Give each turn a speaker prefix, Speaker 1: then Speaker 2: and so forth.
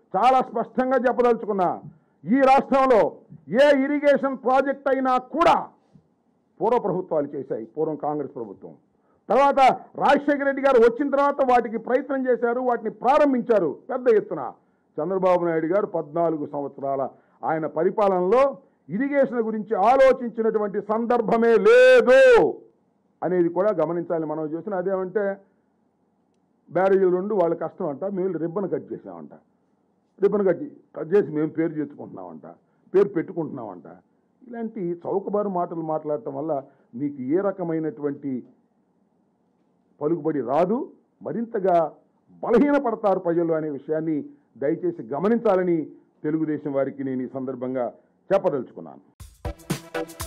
Speaker 1: చాలా స్పష్టంగా చెప్పదలుచుకున్నా ఈ రాష్ట్రంలో ఏ ఇరిగేషన్ ప్రాజెక్ట్ అయినా కూడా పూర్వ ప్రభుత్వాలు చేశాయి పూర్వం కాంగ్రెస్ ప్రభుత్వం తర్వాత రాజశేఖర రెడ్డి గారు వచ్చిన తర్వాత వాటికి ప్రయత్నం చేశారు వాటిని ప్రారంభించారు పెద్ద ఎత్తున చంద్రబాబు నాయుడు గారు పద్నాలుగు సంవత్సరాల ఆయన పరిపాలనలో ఇరిగేషన్ గురించి ఆలోచించినటువంటి సందర్భమే లేదు అనేది కూడా గమనించాలి మనం చూసిన అదేమంటే బ్యారేజీలు రెండు వాళ్ళ కష్టం అంట మేము రిబ్బన్ కట్ చేసామంట రిబ్బన్ కట్ చే- కట్ చేసి మేము పేరు చేర్చుకుంటున్నామంట పేరు పెట్టుకుంటున్నామంట ఇలాంటి చౌకబారు మాటలు మాట్లాడటం వల్ల మీకు ఏ రకమైనటువంటి పలుకుబడి రాదు మరింతగా బలహీనపడతారు ప్రజలు అనే విషయాన్ని దయచేసి గమనించాలని తెలుగుదేశం వారికి నేను ఈ సందర్భంగా చెప్పదలుచుకున్నాను